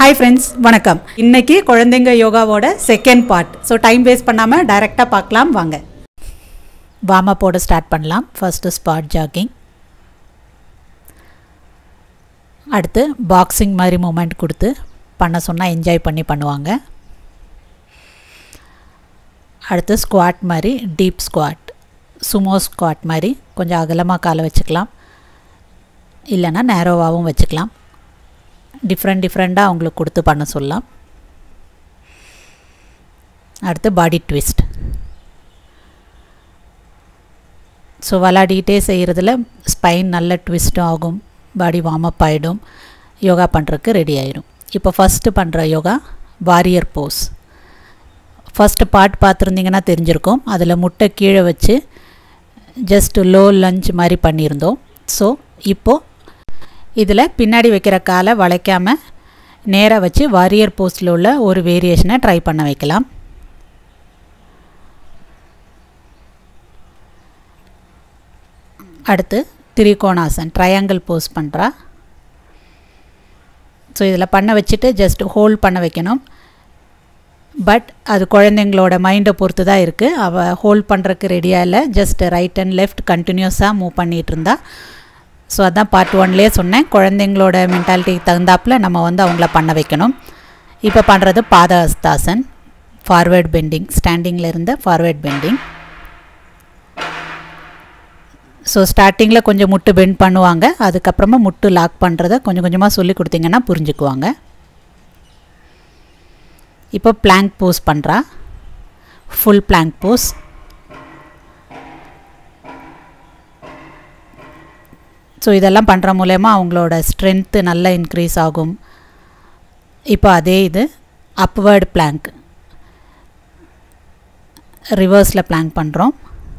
hi friends வணக்கம் இன்னைக்கு குழந்தைங்க யோகாவோட second part so time waste பண்ணாமல் டைரெக்டாக பார்க்கலாம் வாங்க வார்ம் அப்போட ஸ்டார்ட் பண்ணலாம் ஃபர்ஸ்ட்டு ஸ்பாட் ஜாகிங் அடுத்து பாக்ஸிங் மாதிரி மூமெண்ட் கொடுத்து பண்ண சொன்னால் என்ஜாய் பண்ணி பண்ணுவாங்க அடுத்து ஸ்குவாட் மாதிரி டீப் ஸ்குவாட் சுமோ ஸ்குவாட் மாதிரி கொஞ்சம் அகலமாக காலை வச்சுக்கலாம் இல்லைன்னா நேரோவாகவும் வச்சுக்கலாம் டிஃப்ரெண்ட் டிஃப்ரெண்ட்டாக அவங்களுக்கு கொடுத்து பண்ண சொல்லலாம் அடுத்து பாடி ட்விஸ்ட் ஸோ விளாடிக்கிட்டே செய்கிறதுல ஸ்பைன் நல்ல ட்விஸ்ட்டும் ஆகும் பாடி வார்ம் அப் ஆகிடும் யோகா பண்ணுறதுக்கு ரெடி ஆயிடும் இப்போ ஃபஸ்ட்டு பண்ணுற yoga warrior pose first part பார்த்துருந்தீங்கன்னா தெரிஞ்சிருக்கும் அதில் முட்டை கீழே வச்சு ஜஸ்ட் லோ லஞ்ச் மாதிரி பண்ணியிருந்தோம் ஸோ இப்போது இதில் பின்னாடி வைக்கிற காலை வளைக்காமல் நேராக வச்சு வாரியர் போஸ்டில் உள்ள ஒரு வேரியேஷனை ட்ரை பண்ண வைக்கலாம் அடுத்து திரிகோணாசன் ட்ரையாங்கிள் போஸ் பண்ணுறா ஸோ இதில் பண்ண வச்சுட்டு ஜஸ்ட் ஹோல்ட் பண்ண வைக்கணும் பட் அது குழந்தைங்களோட மைண்டை பொறுத்து தான் இருக்குது அவள் ஹோல்ட் பண்ணுறதுக்கு ரெடியாக இல்லை ஜஸ்ட் ரைட் அண்ட் லெஃப்ட் கண்டினியூஸாக மூவ் பண்ணிகிட்டு இருந்தா ஸோ அதான் பார்ட் ஒன்லேயே சொன்னேன் குழந்தைங்களோட மென்டாலிட்டிக்கு தகுந்தாப்பில் நம்ம வந்து அவங்கள பண்ண வைக்கணும் இப்போ பண்ணுறது பாதஹஸ்தாசன் ஃபார்வேர்ட் பெண்டிங் ஸ்டாண்டிங்கில் இருந்த ஃபார்வேர்ட் பெண்டிங் ஸோ ஸ்டார்டிங்கில் கொஞ்சம் முட்டு பெண்ட் பண்ணுவாங்க அதுக்கப்புறமா முட்டு லாக் பண்ணுறத கொஞ்சம் கொஞ்சமாக சொல்லி கொடுத்தீங்கன்னா புரிஞ்சுக்குவாங்க இப்போ பிளாங்க் போஸ் பண்ணுறா ஃபுல் பிளாங்க் போஸ் ஸோ இதெல்லாம் பண்ணுற மூலயமா அவங்களோட ஸ்ட்ரென்த்து நல்லா இன்க்ரீஸ் ஆகும் இப்போ அதே இது அப்வேர்டு பிளாங்க் ரிவர்ஸில் பிளாங்க் பண்ணுறோம்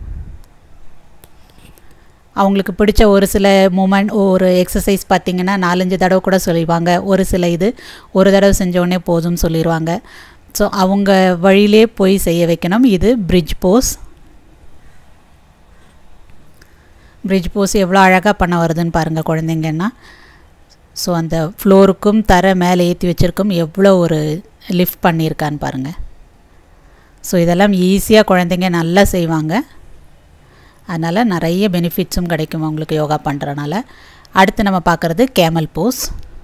அவங்களுக்கு பிடிச்ச ஒரு சில மூமெண்ட் ஒரு எக்ஸசைஸ் பார்த்திங்கன்னா நாலஞ்சு தடவை கூட சொல்லிடுவாங்க ஒரு சில இது ஒரு தடவை செஞ்சோடனே போதும்னு சொல்லிடுவாங்க ஸோ அவங்க வழியிலே போய் செய்ய வைக்கணும் இது பிரிட்ஜ் போஸ் பிரிட்ஜ் போஸ் எவ்வளோ அழகாக பண்ண வருதுன்னு பாருங்கள் குழந்தைங்கன்னா ஸோ அந்த ஃப்ளோருக்கும் தர மேலே ஏற்றி வச்சுருக்கும் எவ்வளோ ஒரு லிஃப்ட் பண்ணியிருக்கான்னு பாருங்கள் ஸோ இதெல்லாம் ஈஸியாக குழந்தைங்க நல்லா செய்வாங்க அதனால் நிறைய பெனிஃபிட்ஸும் கிடைக்கும் அவங்களுக்கு யோகா பண்ணுறனால அடுத்து நம்ம பார்க்குறது கேமல் போஸ்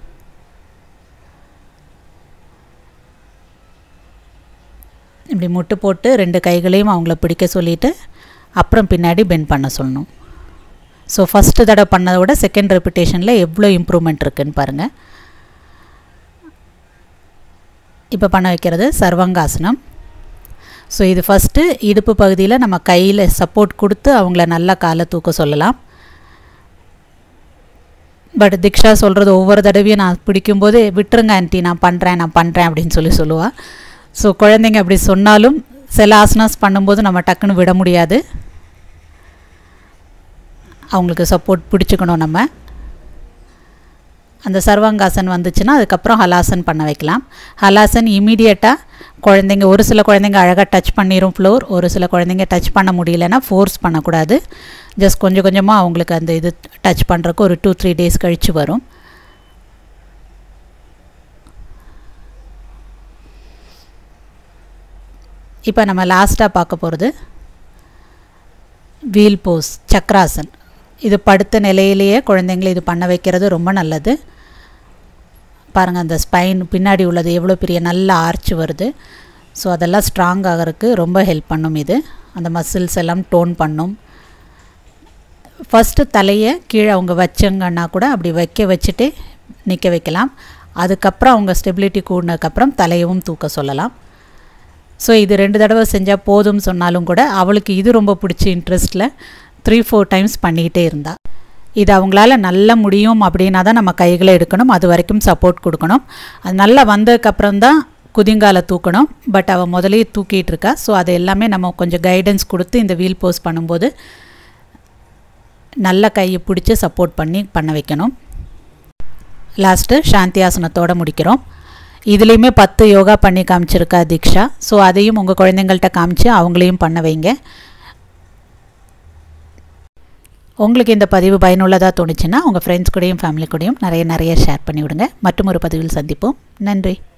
இப்படி முட்டு போட்டு ரெண்டு கைகளையும் அவங்கள பிடிக்க சொல்லிவிட்டு அப்புறம் பின்னாடி பெண்ட் பண்ண சொல்லணும் ஸோ ஃபஸ்ட்டு தடவை பண்ணதை விட செகண்ட் ரெப்பிட்டேஷனில் எவ்வளோ இம்ப்ரூவ்மெண்ட் இருக்குதுன்னு பாருங்கள் இப்போ பண்ண வைக்கிறது சர்வங்காசனம் ஸோ இது ஃபஸ்ட்டு இடுப்பு பகுதியில் நம்ம கையில் சப்போர்ட் கொடுத்து அவங்கள நல்லா காலை தூக்க சொல்லலாம் பட் திக்ஷா சொல்கிறது ஒவ்வொரு தடவையும் நான் பிடிக்கும்போது விட்டுருங்க ஆன்ட்டி நான் பண்ணுறேன் நான் பண்ணுறேன் அப்படின்னு சொல்லி சொல்லுவாள் ஸோ குழந்தைங்க அப்படி சொன்னாலும் சில ஆசனாஸ் பண்ணும்போது நம்ம டக்குன்னு விட முடியாது அவங்களுக்கு சப்போர்ட் பிடிச்சிக்கணும் நம்ம அந்த சர்வாங்காசன் வந்துச்சுன்னா அதுக்கப்புறம் ஹலாசன் பண்ண வைக்கலாம் ஹலாசன் இமீடியட்டாக குழந்தைங்க ஒரு சில குழந்தைங்க அழகாக டச் பண்ணிடும் ஃப்ளோர் ஒரு சில குழந்தைங்க டச் பண்ண முடியலன்னா ஃபோர்ஸ் பண்ணக்கூடாது ஜஸ்ட் கொஞ்சம் கொஞ்சமாக அவங்களுக்கு அந்த இது டச் பண்ணுறக்கு ஒரு டூ த்ரீ டேஸ் கழித்து வரும் இப்போ நம்ம லாஸ்ட்டாக பார்க்க போகிறது வீல் போஸ் சக்ராசன் இது படுத்த நிலையிலேயே குழந்தைங்களை இது பண்ண வைக்கிறது ரொம்ப நல்லது பாருங்கள் அந்த ஸ்பைன் பின்னாடி உள்ளது எவ்வளோ பெரிய நல்ல ஆர்ச் வருது ஸோ அதெல்லாம் ஸ்ட்ராங் ஆகிறதுக்கு ரொம்ப ஹெல்ப் பண்ணும் இது அந்த மசில்ஸ் எல்லாம் டோன் பண்ணும் ஃபஸ்ட்டு தலையை கீழே அவங்க வச்சங்கன்னா கூட அப்படி வைக்க வச்சுட்டு நிற்க வைக்கலாம் அதுக்கப்புறம் அவங்க ஸ்டெபிலிட்டி கூடினதுக்கப்புறம் தலையவும் தூக்க சொல்லலாம் ஸோ இது ரெண்டு தடவை செஞ்சால் போதும்னு சொன்னாலும் கூட அவளுக்கு இது ரொம்ப பிடிச்ச இன்ட்ரெஸ்ட்டில் த்ரீ ஃபோர் டைம்ஸ் பண்ணிக்கிட்டே இருந்தாள் இது அவங்களால நல்லா முடியும் அப்படின்னா தான் நம்ம கைகளை எடுக்கணும் அது வரைக்கும் சப்போர்ட் கொடுக்கணும் அது நல்லா வந்ததுக்கப்புறம் தான் குதிங்கால தூக்கணும் பட் அவள் முதலே தூக்கிட்டு இருக்கா ஸோ அது எல்லாமே நம்ம கொஞ்சம் கைடன்ஸ் கொடுத்து இந்த வீல் போஸ் பண்ணும்போது நல்ல கையை பிடிச்சி சப்போர்ட் பண்ணி பண்ண வைக்கணும் லாஸ்ட்டு சாந்தி ஆசனத்தோடு முடிக்கிறோம் இதுலேயுமே பத்து யோகா பண்ணி காமிச்சிருக்கா தீக்ஷா ஸோ அதையும் உங்கள் குழந்தைங்கள்ட்ட காமிச்சு அவங்களையும் பண்ண வைங்க உங்களுக்கு இந்த பதிவு பயனுள்ளதாக தோணுச்சுன்னா உங்கள் ஃப்ரெண்ட்ஸ் கூடயும் ஃபேமிலி கூடயும் நிறைய நிறைய ஷேர் பண்ணி விடுங்க மற்றும் ஒரு பதிவில் சந்திப்போம் நன்றி